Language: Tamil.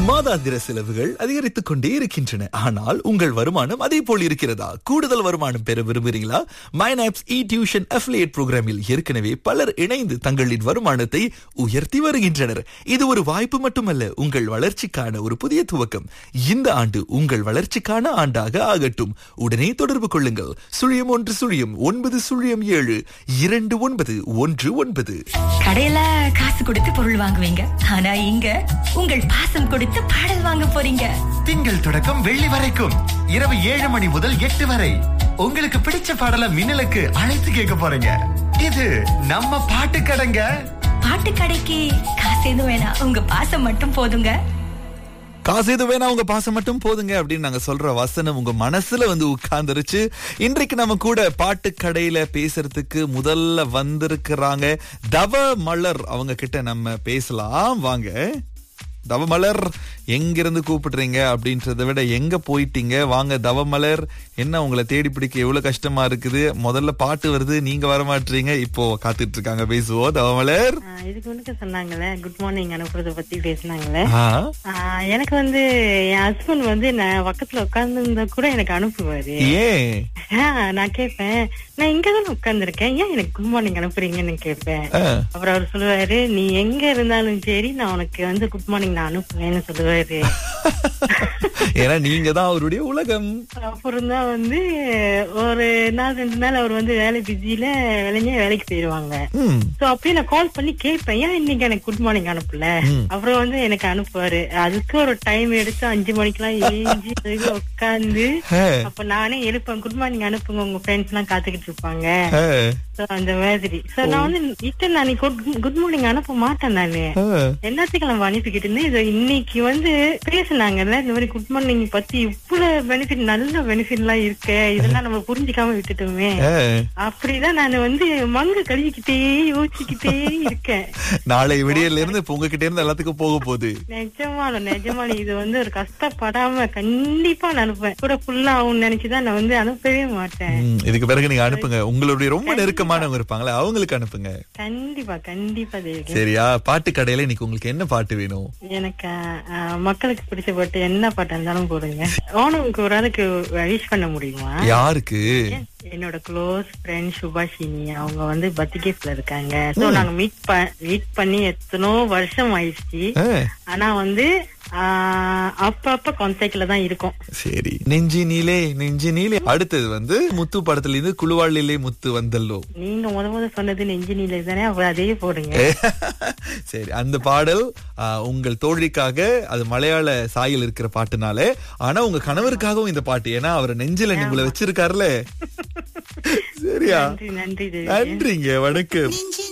மாதாந்திர செலவுகள் அதிகரித்துக் கொண்டே இருக்கின்றன ஆனால் உங்கள் வருமானம் அதே போல் இருக்கிறதா கூடுதல் வருமானம் பெற விரும்புகிறீங்களா மைனாப்ஸ் இ டியூஷன் அஃபிலியேட் புரோகிராமில் ஏற்கனவே பலர் இணைந்து தங்களின் வருமானத்தை உயர்த்தி வருகின்றனர் இது ஒரு வாய்ப்பு மட்டுமல்ல உங்கள் வளர்ச்சிக்கான ஒரு புதிய துவக்கம் இந்த ஆண்டு உங்கள் வளர்ச்சிக்கான ஆண்டாக ஆகட்டும் உடனே தொடர்பு கொள்ளுங்கள் சுழியம் ஒன்று சுழியம் ஒன்பது சுழியம் ஏழு இரண்டு ஒன்பது ஒன்று ஒன்பது கடையில காசு கொடுத்து பொருள் வாங்குவீங்க ஆனா இங்க உங்கள் பாசம் கொடுத்து பாடல் வாங்க போறீங்க திங்கள் தொடக்கம் வெள்ளி வரைக்கும் இரவு ஏழு மணி முதல் எட்டு வரை உங்களுக்கு பிடிச்ச பாடல மின்னலுக்கு அழைத்து கேட்க போறீங்க இது நம்ம பாட்டு கடைங்க பாட்டு கடைக்கு காசு எதுவும் வேணாம் உங்க பாசம் மட்டும் போதுங்க காசு எது வேணா உங்க பாசம் மட்டும் போதுங்க அப்படின்னு நாங்க சொல்ற வசனம் உங்க மனசுல வந்து உட்கார்ந்துருச்சு இன்றைக்கு நம்ம கூட பாட்டு கடையில பேசுறதுக்கு முதல்ல வந்திருக்கிறாங்க தவ மலர் அவங்க கிட்ட நம்ம பேசலாம் வாங்க தவமலர் எங்கிருந்து கூப்பிடுறீங்க அப்படின்றத விட எங்க போயிட்டீங்க வாங்க தவமலர் என்ன உங்களை தேடி பிடிக்க எவ்வளவு கஷ்டமா இருக்குது முதல்ல பாட்டு வருது நீங்க வர மாட்டீங்க இப்போ காத்துட்டு இருக்காங்க பேசுவோம் தவமலர் ஆ, இதுக்கு முன்னுக்கு சொன்னாங்களே குட் மார்னிங் அனுப்புறத பத்தி பேசினாங்களே ஆ, ஆ, எனக்கு வந்து என் ஹஸ்பண்ட் வந்து நான் பக்கத்துல உட்கார்ந்து கூட எனக்கு அனுப்புவாரு ஏன் ஆ, நான் கேட்பேன் நான் இங்க தானே உட்கார்ந்துருக்கேன் ஏன் எனக்கு குட் மார்னிங் அனுப்புறீங்கன்னு கேட்பேன் ஆ. அப்புறம் அவர் சொல்லுவாரு நீ எங்க இருந்தாலும் சரி நான் உனக்கு வந்து குட் மார்னிங் நான் அனுப்புவேன்னு சொல்லுவாரு ஏன்னா நீங்க தான் அவருடைய உலகம் அப்புறம் தான் வந்து ஒரு நாள் ரெண்டு நாள் அவர் வந்து வேலை பிஸியில வேலையே வேலைக்கு போயிருவாங்க ம் சோ அப்படியே நான் கால் பண்ணி கேட்பேன் ஏன் இன்னைக்கு எனக்கு குட் மார்னிங் அனுப்பல அப்புறம் வந்து எனக்கு அனுப்புவாரு அதுக்கு ஒரு டைம் எடுத்து அஞ்சு மணிக்கெல்லாம் ஏஞ்சி உட்காந்து ஆ. அப்ப நானே எழுப்பேன் குட் மார்னிங் அனுப்புங்க உங்க ஃப்ரெண்ட்ஸ் எல்லாம் காத்துக்கிட்டு இருப்பாங்க ஆ. So, அந்த மாதிரி சோ நான் வந்து இத்தனை நான் குட் மார்னிங் அனுப்ப மாட்டேன் நானு ஆ. எல்லாத்துக்கும் நம்ம அனுப்பிக்கிட்டு இருந்தேன் இது இன்னைக்கு வந்து பேசுனாங்கல்ல இந்த மாதிரி குட் மார்னிங் பத்தி இவ்வளவு பெனிஃபிட் நல்ல பெனிஃபிட் எல்லாம் இருக்கு இதெல்லாம் நம்ம புரிஞ்சுக்காம விட்டுட்டோமே ஆ. அப்படிதான் நான் வந்து மங்கு கழுவிக்கிட்டே யோசிச்சுக்கிட்டே இருக்கேன் நாளை விடியல்ல இருந்து இப்ப உங்ககிட்ட இருந்து எல்லாத்துக்கும் போக போகுது நிஜமான நிஜமான இது வந்து ஒரு கஷ்டப்படாம கண்டிப்பா நான் அனுப்புவேன் கூட ஃபுல்லா ஆகும்னு நினைச்சுதான் நான் வந்து அனுப்பவே மாட்டேன் ம், இதுக்கு பிறகு நீங்க அனுப்புங்க உங்களுடைய ரொம்ப நெருக்கமானவங்க இருப்பாங்களே அவங்களுக்கு அனுப்புங்க கண்டிப்பா கண்டிப்பா தேவி சரியா பாட்டு கடையில இன்னைக்கு உங்களுக்கு என்ன பாட்டு வேணும் எனக்கு அஹ், மக்களுக்கு பிடிச்ச பாட்டு என்ன பாட்டு இருந்தாலும் போடுங்க ஓணமுக்கு ஒரு ஆளுக்கு விஷ் பண்ண முடியுமா யாருக்கு என்னோட க்ளோஸ் ஃப்ரெண்ட் சுபாஷினி அவங்க வந்து பத்திகேஸ்ல இருக்காங்க சோ நாங்க மீட் மீட் பண்ணி எத்தனோ வருஷம் ஆயிடுச்சு ஆ, ஆனா வந்து ஆஹ், அப்பப்ப கான்டாக்ட்ல தான் இருக்கோம் சரி நெஞ்சி நீலே நெஞ்சி நீலே அடுத்தது வந்து முத்து படத்துல இருந்து குழுவாளிலே முத்து வந்தல்லோ நீங்க முத முத சொன்னது நெஞ்சினில தானே அப்ப அதே போடுங்க சரி அந்த பாடல் ஆ, உங்கள் தோழிக்காக அது மலையாள சாயல் இருக்கிற பாட்டுனால ஆனா உங்க கணவருக்காகவும் இந்த பாட்டு ஏன்னா அவர் நெஞ்சில உங்களை வச்சிருக்காருல சரியா நன்றி நன்றி தேவி நன்றிங்க வணக்கம் நெஞ்சில்